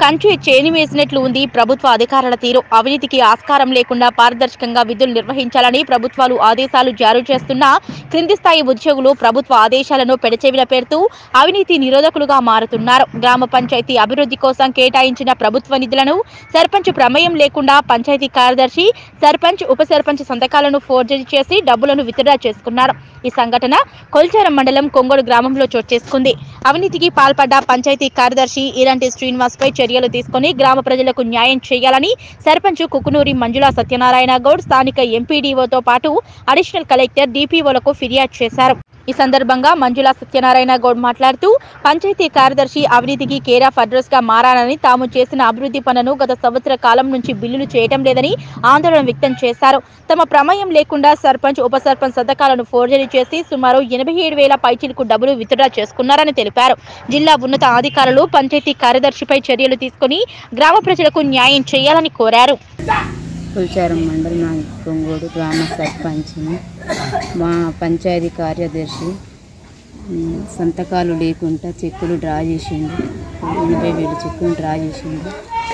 కంచి చేని వేసినట్లు ఉంది ప్రభుత్వ అధికారుల తీరు అవినీతికి ఆస్కారం లేకుండా పారదర్శకంగా విధులు నిర్వహించాలని ప్రభుత్వాలు ఆదేశాలు జారీ చేస్తున్నా క్రింది స్థాయి ఉద్యోగులు ప్రభుత్వ ఆదేశాలను పెడచెవిన పెడుతూ అవినీతి నిరోధకులుగా మారుతున్నారు గ్రామ పంచాయతీ అభివృద్ధి కోసం కేటాయించిన ప్రభుత్వ నిధులను సర్పంచ్ ప్రమేయం లేకుండా పంచాయతీ కార్యదర్శి సర్పంచ్ ఉప సర్పంచ్ సంతకాలను ఫోర్జరీ చేసి డబ్బులను విత్డ్రా చేసుకున్నారు ఈ సంఘటన కొల్చారం మండలం కొంగోడు గ్రామంలో చోటు చేసుకుంది అవినీతికి పాల్పడ్డ పంచాయతీ కార్యదర్శి ఇలాంటి శ్రీనివాస్ పై చర్యలు తీసుకుని గ్రామ ప్రజలకు న్యాయం చేయాలని సర్పంచ్ కుకునూరి మంజుల సత్యనారాయణ గౌడ్ స్థానిక ఎంపీడీఓతో పాటు అడిషనల్ కలెక్టర్ డిపిఓలకు ఫిర్యాదు చేశారు ఈ సందర్భంగా మంజుల సత్యనారాయణ గౌడ్ మాట్లాడుతూ పంచాయతీ కార్యదర్శి అవినీతికి కేర్ ఆఫ్ అడ్రస్ గా మారాలని తాము చేసిన అభివృద్ధి పనులను గత సంవత్సర కాలం నుంచి బిల్లులు చేయటం లేదని ఆందోళన వ్యక్తం చేశారు తమ ప్రమేయం లేకుండా సర్పంచ్ ఉప సర్పంచ్ సంతకాలను ఫోర్జరీ చేసి సుమారు ఎనభై ఏడు వేల పైచిలకు డబ్బులు విత్డ్రా చేసుకున్నారని తెలిపారు జిల్లా ఉన్నత అధికారులు పంచాయతీ కార్యదర్శిపై చర్యలు తీసుకుని గ్రామ ప్రజలకు న్యాయం చేయాలని కోరారు కుల్చారం మండలం మా కొంగోడు గ్రామ సర్పంచ్ని మా పంచాయతీ కార్యదర్శి ఉమ్, సంతకాలు లేకుండా చెక్కులు డ్రా చేసిండు ఎనభై వేలు చెక్కులు డ్రా చేసిండు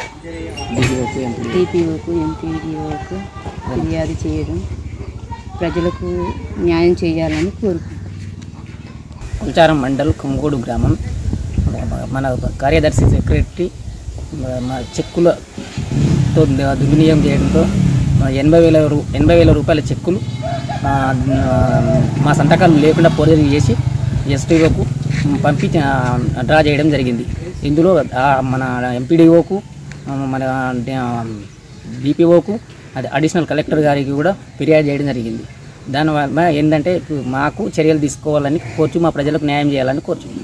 డిపిఓకు ఎంపీడీఓకు ఫిర్యాదు చేయడం ప్రజలకు న్యాయం చేయాలని కోరుకుంటున్నాను కుల్చారం మండల్ కొంగోడు గ్రామం మన కార్యదర్శి సెక్రటరీ మా చెక్కులతో దుర్వినియోగం చేయడంతో మా ఎనభై వేల రూ ఎనభై వేల రూపాయల చెక్కులు ఆ, మా సంతకాలు లేకుండా పోర్జరీ చేసి ఎస్టీఓకు పంపి ఆ, డ్రా చేయడం జరిగింది ఇందులో ఆ, మన ఎంపీడీఓకు మన డిపిఓకు అది అడిషనల్ కలెక్టర్ గారికి కూడా ఫిర్యాదు చేయడం జరిగింది దానివల్ల ఏంటంటే ఇప్పుడు మాకు చర్యలు తీసుకోవాలని కోర్చు మా ప్రజలకు న్యాయం చేయాలని కోరుచున్నాం